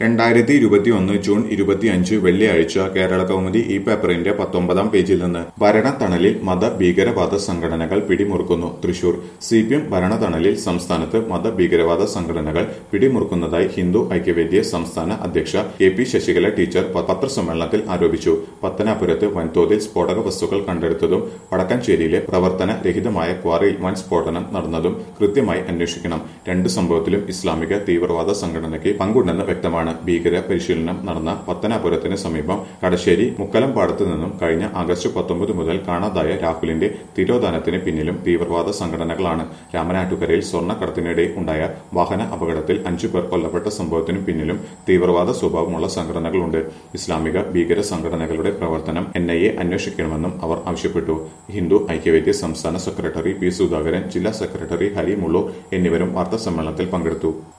രണ്ടായിരത്തി ഇരുപത്തിയൊന്ന് ജൂൺ ഇരുപത്തിയഞ്ച് വെള്ളിയാഴ്ച കേരള കൗമുദി ഈ പേപ്പറിന്റെ പത്തൊമ്പതാം പേജിൽ നിന്ന് ഭരണത്തണലിൽ മത ഭീകരവാദ സംഘടനകൾ പിടിമുറുക്കുന്നു തൃശൂർ സി പി എം ഭരണത്തണലിൽ സംസ്ഥാനത്ത് മത ഭീകരവാദ സംഘടനകൾ പിടിമുറുക്കുന്നതായി ഹിന്ദു ഐക്യവേദ്യ സംസ്ഥാന അധ്യക്ഷ കെ പി ശശികല ടീച്ചർ പ- പത്രസമ്മേളനത്തിൽ ആരോപിച്ചു പത്തനാപുരത്ത് വൻതോതിൽ സ്ഫോടക വസ്തുക്കൾ കണ്ടെടുത്തതും വടക്കഞ്ചേരിയിലെ പ്രവർത്തന രഹിതമായ ക്വാറിയിൽ വൻ സ്ഫോടനം നടന്നതും കൃത്യമായി അന്വേഷിക്കണം രണ്ട് സംഭവത്തിലും ഇസ്ലാമിക തീവ്രവാദ സംഘടനയ്ക്ക് പങ്കുണ്ടെന്ന് വ്യക്തമാണ് ഭീകര പരിശീലനം നടന്ന പത്തനാപുരത്തിന് സമീപം കടശ്ശേരി മുക്കലംപാടത്ത് നിന്നും കഴിഞ്ഞ ആഗസ്റ്റ് പത്തൊമ്പത് മുതൽ കാണാതായ രാഹുലിന്റെ തിരോധാനത്തിന് പിന്നിലും തീവ്രവാദ സംഘടനകളാണ് രാമനാട്ടുകരയിൽ സ്വർണ്ണക്കടത്തിനിടെ ഉണ്ടായ വാഹന അപകടത്തിൽ അഞ്ചു പേർ കൊല്ലപ്പെട്ട സംഭവത്തിനു പിന്നിലും തീവ്രവാദ സ്വഭാവമുള്ള സംഘടനകളുണ്ട് ഇസ്ലാമിക ഭീകര സംഘടനകളുടെ പ്രവർത്തനം എൻ ഐ എ അന്വേഷിക്കണമെന്നും അവർ ആവശ്യപ്പെട്ടു ഹിന്ദു ഐക്യവേദ്യ സംസ്ഥാന സെക്രട്ടറി പി സുധാകരൻ ജില്ലാ സെക്രട്ടറി ഹരി മുള്ളൂർ എന്നിവരും വാർത്താസമ്മേളനത്തിൽ പങ്കെടുത്തു